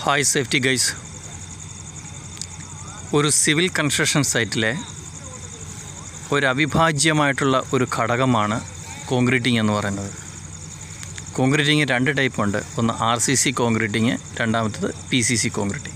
hi safety guys ഒരു civil construction സൈറ്റിലെ ഒരു അവിഭാജ്യമായിട്ടുള്ള ഒരു ഘടകമാണ് കോൺക്രീറ്റിംഗ് എന്ന് പറയുന്നത് കോൺക്രീറ്റിംഗ് രണ്ട് ടൈപ്പ് ഉണ്ട് ഒന്ന് ആർ സി സി കോൺക്രീറ്റിംഗ് രണ്ടാമത്തത് P C C concreting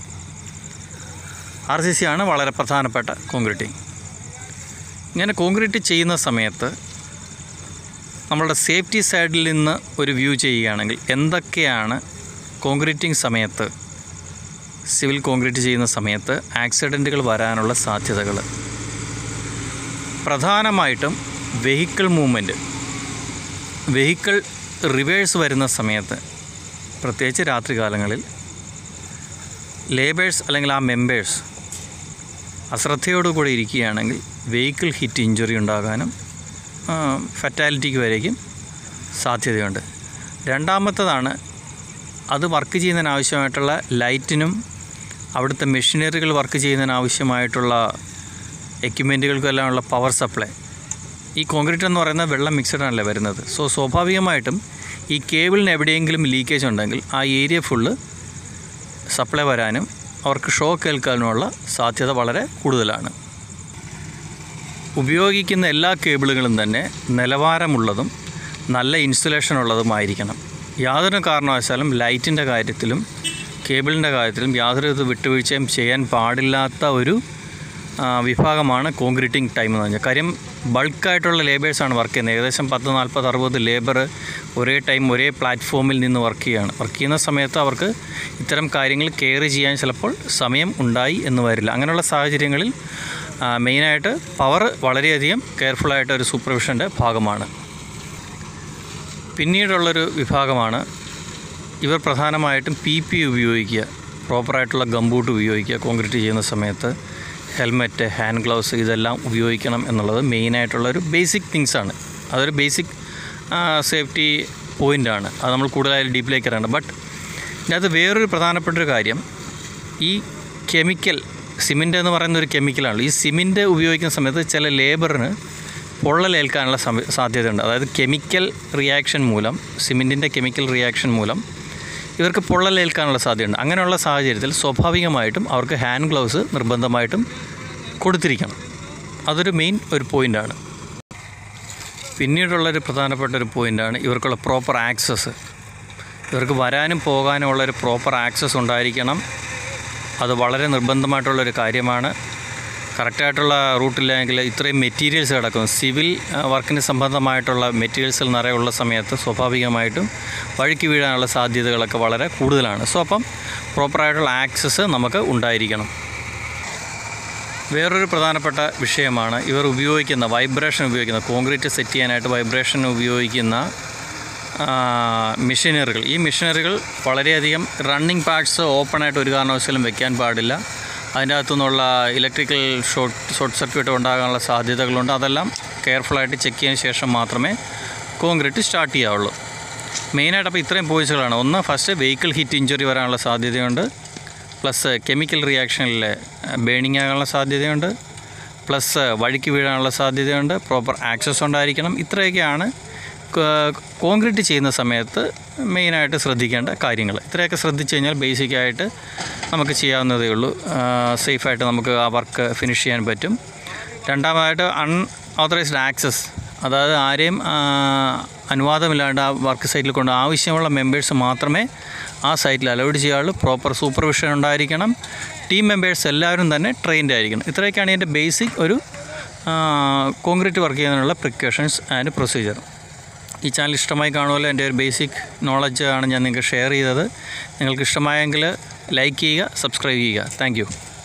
R C C ആണ് വളരെ പ്രധാനപ്പെട്ട കോൺക്രീറ്റിംഗ് ഇങ്ങനെ കോൺക്രീറ്റ് ചെയ്യുന്ന സമയത്ത് നമ്മളുടെ സേഫ്റ്റി സൈഡിൽ നിന്ന് ഒരു വ്യൂ ചെയ്യുകയാണെങ്കിൽ എന്തൊക്കെയാണ് കോൺക്രീറ്റിംഗ് സമയത്ത് സിവിൽ കോൺക്രീറ്റ് ചെയ്യുന്ന സമയത്ത് ആക്സിഡൻറ്റുകൾ വരാനുള്ള സാധ്യതകൾ പ്രധാനമായിട്ടും വെഹിക്കിൾ മൂവ്മെൻറ്റ് വെഹിക്കിൾ റിവേഴ്സ് വരുന്ന സമയത്ത് പ്രത്യേകിച്ച് രാത്രികാലങ്ങളിൽ ലേബേഴ്സ് അല്ലെങ്കിൽ ആ മെമ്പേഴ്സ് അശ്രദ്ധയോടുകൂടി ഇരിക്കുകയാണെങ്കിൽ വെഹിക്കിൾ ഹിറ്റ് ഇഞ്ചുറി ഉണ്ടാകാനും ഫറ്റാലിറ്റിക്ക് വരേക്കും സാധ്യതയുണ്ട് രണ്ടാമത്തതാണ് അത് വർക്ക് ചെയ്യുന്നതിന് ആവശ്യമായിട്ടുള്ള ലൈറ്റിനും അവിടുത്തെ മെഷീനറികൾ വർക്ക് ചെയ്യുന്നതിന് ആവശ്യമായിട്ടുള്ള എക്യുപ്മെൻറ്റുകൾക്കെല്ലാം ഉള്ള പവർ സപ്ലൈ ഈ കോൺക്രീറ്റ് എന്ന് പറയുന്നത് വെള്ളം മിക്സഡ് ആണല്ലേ വരുന്നത് സോ സ്വാഭാവികമായിട്ടും ഈ കേബിളിന് എവിടെയെങ്കിലും ലീക്കേജ് ഉണ്ടെങ്കിൽ ആ ഏരിയ ഫുള്ള് സപ്ലൈ വരാനും അവർക്ക് ഷോക്ക് ഏൽക്കാനുമുള്ള സാധ്യത വളരെ കൂടുതലാണ് ഉപയോഗിക്കുന്ന എല്ലാ കേബിളുകളും തന്നെ നിലവാരമുള്ളതും നല്ല ഇൻസുലേഷൻ ഉള്ളതുമായിരിക്കണം യാതൊരു കാരണവശാലും ലൈറ്റിൻ്റെ കാര്യത്തിലും കേബിളിൻ്റെ കാര്യത്തിലും യാതൊരു വിധ വിട്ടുവീഴ്ചയും ചെയ്യാൻ പാടില്ലാത്ത ഒരു ആ, വിഭാഗമാണ് കോൺക്രീറ്റിംഗ് ടൈം എന്ന് പറഞ്ഞാൽ കാര്യം ബൾക്കായിട്ടുള്ള ലേബേഴ്സാണ് വർക്ക് ചെയ്യുന്നത് ഏകദേശം പത്ത് നാൽപ്പത് അറുപത് ലേബർ ഒരേ ടൈം ഒരേ പ്ലാറ്റ്ഫോമിൽ നിന്ന് വർക്ക് ചെയ്യുകയാണ് വർക്ക് ചെയ്യുന്ന സമയത്ത് അവർക്ക് ഇത്തരം കാര്യങ്ങൾ കെയർ ചെയ്യാൻ ചിലപ്പോൾ സമയം ഉണ്ടായി എന്ന് വരില്ല അങ്ങനെയുള്ള സാഹചര്യങ്ങളിൽ ആ, മെയിനായിട്ട് പവർ വളരെയധികം കെയർഫുള്ളായിട്ട് ഒരു സൂപ്പർവിഷൻ്റെ ഭാഗമാണ് പിന്നീടുള്ളൊരു വിഭാഗമാണ് ഇവർ പ്രധാനമായിട്ടും പി പി ഉപയോഗിക്കുക പ്രോപ്പറായിട്ടുള്ള ഗംബൂട്ട് ഉപയോഗിക്കുക കോൺക്രീറ്റ് ചെയ്യുന്ന സമയത്ത് ഹെൽമെറ്റ് ഹാൻഡ് ഗ്ലൗസ് ഇതെല്ലാം ഉപയോഗിക്കണം എന്നുള്ളത് മെയിനായിട്ടുള്ള ഒരു ബേസിക് തിങ്സാണ് അതൊരു ബേസിക് സേഫ്റ്റി പോയിൻ്റാണ് അത് നമ്മൾ കൂടുതലായി ഡീപ്പിലേക്ക് ഇറങ്ങണം ബട്ട് ഇതിനകത്ത് വേറൊരു പ്രധാനപ്പെട്ട ഒരു കാര്യം ഈ കെമിക്കൽ സിമെൻ്റ് എന്ന് പറയുന്ന ഒരു കെമിക്കലാണ് ഈ സിമെൻ്റ് ഉപയോഗിക്കുന്ന സമയത്ത് ചില ലേബറിന് പൊള്ളലേൽക്കാനുള്ള സമ സാധ്യതയുണ്ട് അതായത് കെമിക്കൽ റിയാക്ഷൻ മൂലം സിമെൻറ്റിൻ്റെ കെമിക്കൽ റിയാക്ഷൻ മൂലം ഇവർക്ക് പൊള്ളലേൽക്കാനുള്ള സാധ്യതയുണ്ട് അങ്ങനെയുള്ള സാഹചര്യത്തിൽ സ്വാഭാവികമായിട്ടും അവർക്ക് ഹാൻഡ് ഗ്ലൗസ് നിർബന്ധമായിട്ടും കൊടുത്തിരിക്കണം അതൊരു മെയിൻ ഒരു പോയിൻ്റാണ് പിന്നീടുള്ളൊരു പ്രധാനപ്പെട്ട ഒരു പോയിൻ്റാണ് ഇവർക്കുള്ള പ്രോപ്പർ ആക്സസ് ഇവർക്ക് വരാനും പോകാനും ഉള്ളൊരു പ്രോപ്പർ ആക്സസ് ഉണ്ടായിരിക്കണം അത് വളരെ നിർബന്ധമായിട്ടുള്ളൊരു കാര്യമാണ് കറക്റ്റായിട്ടുള്ള റൂട്ടില്ലെങ്കിൽ ഇത്രയും മെറ്റീരിയൽസ് കിടക്കും സിവിൽ ആ, വർക്കിന് സംബന്ധമായിട്ടുള്ള മെറ്റീരിയൽസിൽ നിറയുള്ള സമയത്ത് സ്വാഭാവികമായിട്ടും വഴുക്കി വീഴാനുള്ള സാധ്യതകളൊക്കെ വളരെ കൂടുതലാണ് സോ അപ്പം പ്രോപ്പറായിട്ടുള്ള ആക്സസ് നമുക്ക് ഉണ്ടായിരിക്കണം വേറൊരു പ്രധാനപ്പെട്ട വിഷയമാണ് ഇവർ ഉപയോഗിക്കുന്ന വൈബ്രേഷൻ ഉപയോഗിക്കുന്ന കോൺക്രീറ്റ് സെറ്റ് ചെയ്യാനായിട്ട് വൈബ്രേഷൻ ഉപയോഗിക്കുന്ന ആ, മെഷീനറികൾ ഈ മെഷീനറികൾ വളരെയധികം റണ്ണിങ് പാർട്സ് ഓപ്പണായിട്ട് ഒരു കാരണവശാലും വെക്കാൻ പാടില്ല അതിൻ്റെ അകത്തുനിന്നുള്ള ഇലക്ട്രിക്കൽ ഷോർട്ട് ഷോർട്ട് സർക്യൂട്ട് ഉണ്ടാകാനുള്ള സാധ്യതകളുണ്ട് അതെല്ലാം കെയർഫുള്ളായിട്ട് ചെക്ക് ചെയ്തതിന് ശേഷം മാത്രമേ കോൺക്രീറ്റ് സ്റ്റാർട്ട് ചെയ്യാവുള്ളൂ മെയിനായിട്ട് അപ്പോൾ ഇത്രയും പോയിന്റ്സുകളാണ് ഒന്ന് ഫസ്റ്റ് വെഹിക്കിൾ ഹിറ്റ് ഇഞ്ചുറി വരാനുള്ള സാധ്യതയുണ്ട് പ്ലസ് കെമിക്കൽ റിയാക്ഷനിൽ ബേണിംഗ് ആകാനുള്ള സാധ്യതയുണ്ട് പ്ലസ് വഴുക്കി വീഴാനുള്ള സാധ്യതയുണ്ട് പ്രോപ്പർ ആക്സസ് ഉണ്ടായിരിക്കണം ഇത്രയൊക്കെയാണ് കോ- കോൺക്രീറ്റ് ചെയ്യുന്ന സമയത്ത് മെയിനായിട്ട് ശ്രദ്ധിക്കേണ്ട കാര്യങ്ങൾ ഇത്രയൊക്കെ ശ്രദ്ധിച്ചു കഴിഞ്ഞാൽ ബേസിക്കായിട്ട് നമുക്ക് ചെയ്യാവുന്നതേ ഉള്ളൂ സേഫായിട്ട് നമുക്ക് ആ വർക്ക് ഫിനിഷ് ചെയ്യാൻ പറ്റും രണ്ടാമതായിട്ട് അൺ ഓതറൈസ്ഡ് ആക്സസ് അതായത് ആരെയും ആ, അനുവാദമില്ലാണ്ട് ആ വർക്ക് സൈറ്റിൽ കൊണ്ട് ആവശ്യമുള്ള മെമ്പേഴ്സ് മാത്രമേ ആ സൈറ്റിൽ അലൗഡ് ചെയ്യാവുള്ളൂ പ്രോപ്പർ സൂപ്പർവിഷൻ ഉണ്ടായിരിക്കണം ടീം മെമ്പേഴ്സ് എല്ലാവരും തന്നെ ട്രെയിൻഡ് ആയിരിക്കണം ഇത്രയൊക്കെയാണ് ഇതിൻ്റെ ബേസിക് ഒരു കോൺക്രീറ്റ് വർക്ക് ചെയ്യുന്നതിനുള്ള പ്രിക്കോഷൻസ് ആൻഡ് പ്രൊസീജിയർ ഈ ചാനൽ ഇഷ്ടമായി കാണുമല്ലോ എൻ്റെ ഒരു ബേസിക് നോളജ് ആണ് ഞാൻ നിങ്ങൾക്ക് ഷെയർ ചെയ്തത് നിങ്ങൾക്ക് ഇഷ്ടമായെങ്കിൽ ലൈക്ക് ചെയ്യുക സബ്സ്ക്രൈബ് ചെയ്യുക താങ്ക്